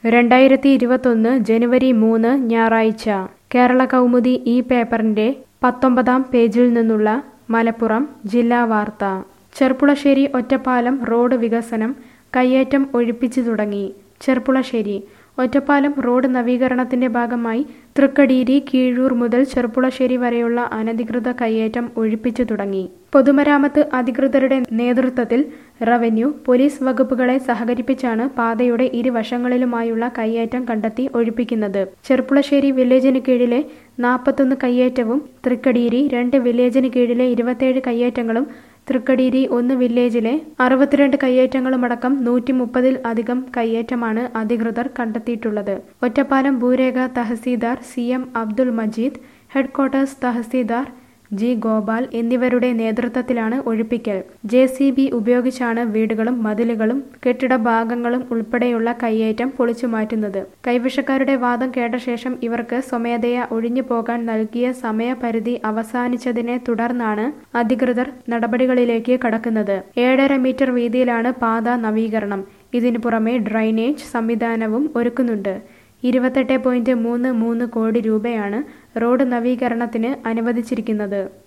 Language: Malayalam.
രണ്ടായിരത്തി ഇരുപത്തൊന്ന് ജനുവരി മൂന്ന് ഞായറാഴ്ച കേരള കൗമുദി ഈ പേപ്പറിന്റെ പത്തൊമ്പതാം പേജിൽ നിന്നുള്ള മലപ്പുറം ജില്ലാ വാർത്ത ചെർപ്പുളശ്ശേരി ഒറ്റപ്പാലം റോഡ് വികസനം കയ്യേറ്റം ഒഴിപ്പിച്ചു തുടങ്ങി ചെർപ്പുളശ്ശേരി ഒറ്റപ്പാലം റോഡ് നവീകരണത്തിന്റെ ഭാഗമായി തൃക്കടീരി കീഴൂർ മുതൽ ചെർപ്പുളശ്ശേരി വരെയുള്ള അനധികൃത കയ്യേറ്റം ഒഴിപ്പിച്ചു തുടങ്ങി പൊതുമരാമത്ത് അധികൃതരുടെ നേതൃത്വത്തിൽ റവന്യൂ പോലീസ് വകുപ്പുകളെ സഹകരിപ്പിച്ചാണ് പാതയുടെ ഇരുവശങ്ങളിലുമായുള്ള കയ്യേറ്റം കണ്ടെത്തി ഒഴിപ്പിക്കുന്നത് ചെർപ്പുളശ്ശേരി വില്ലേജിന് കീഴിലെ നാൽപ്പത്തൊന്ന് കയ്യേറ്റവും തൃക്കടീരി രണ്ട് വില്ലേജിന് കീഴിലെ ഇരുപത്തേഴ് കയ്യേറ്റങ്ങളും തൃക്കടീരി ഒന്ന് വില്ലേജിലെ അറുപത്തിരണ്ട് കയ്യേറ്റങ്ങളുമടക്കം നൂറ്റി മുപ്പതിൽ അധികം കയ്യേറ്റമാണ് അധികൃതർ കണ്ടെത്തിയിട്ടുള്ളത് ഒറ്റപ്പാലം ഭൂരേഖ tahsildar C M Abdul Majeed headquarters tahsildar G Gopal എന്നിവരുടെ നേതൃത്വത്തിലാണ് ഒഴിപ്പിക്കൽ ജെ സി ബി ഉപയോഗിച്ചാണ് വീടുകളും മതിലുകളും കെട്ടിട ഭാഗങ്ങളും ഉൾപ്പെടെയുള്ള കയ്യേറ്റം പൊളിച്ചു മാറ്റുന്നത് കൈവശക്കാരുടെ വാദം കേട്ട ശേഷം ഇവർക്ക് സ്വമേധയാ ഒഴിഞ്ഞു പോകാൻ നൽകിയ സമയപരിധി അവസാനിച്ചതിനെ തുടർന്നാണ് അധികൃതർ നടപടികളിലേക്ക് കടക്കുന്നത് ഏഴര മീറ്റർ വീതിയിലാണ് പാത നവീകരണം ഇതിനു പുറമെ ഡ്രൈനേജ് സംവിധാനവും ഒരുക്കുന്നുണ്ട് ഇരുപത്തെട്ട് പോയിന്റ് മൂന്ന് മൂന്ന് കോടി രൂപയാണ് റോഡ് നവീകരണത്തിന് അനുവദിച്ചിരിക്കുന്നത്